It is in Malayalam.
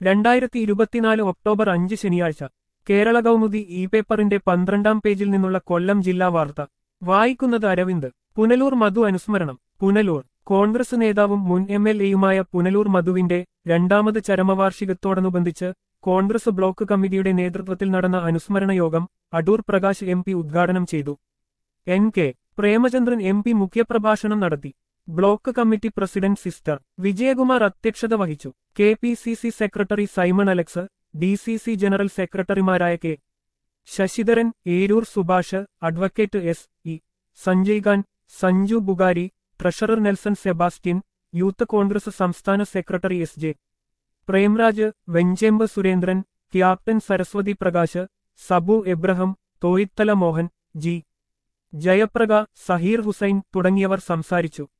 രണ്ടായിരത്തി ഇരുപത്തിനാല് ഒക്ടോബർ അഞ്ച് ശനിയാഴ്ച കേരള കൗമുദി ഇ പേപ്പറിന്റെ പന്ത്രണ്ടാം പേജിൽ നിന്നുള്ള കൊല്ലം ജില്ലാ വാർത്ത വായിക്കുന്നത് അരവിന്ദ് പുനലൂർ മധു അനുസ്മരണം പുനലൂർ കോൺഗ്രസ് നേതാവും മുൻ എം എൽ എയുമായ പുനലൂർ മധുവിന്റെ രണ്ടാമത് ചരമവാർഷികത്തോടനുബന്ധിച്ച് കോൺഗ്രസ് ബ്ലോക്ക് കമ്മിറ്റിയുടെ നേതൃത്വത്തിൽ നടന്ന അനുസ്മരണ യോഗം അടൂർ പ്രകാശ് എം പി ഉദ്ഘാടനം ചെയ്തു N K Premachandran M P മുഖ്യപ്രഭാഷണം നടത്തി block committee president sister Vijayakumar അധ്യക്ഷത വഹിച്ചു K P C C secretary Simon Alex D C C general സെക്രട്ടറിമാരായ K Sasidharan Eroor Subhash advocate S E Sanjay Khan Sanju Bugari treasurer Nelson Sebastian youth Congress സംസ്ഥാന secretary S J Premraj Venchempu Surendran captain Saraswathi Prakash Sabu Abraham Thoithala Mohan G Jayaprakash Saheer Hussain തുടങ്ങിയവർ സംസാരിച്ചു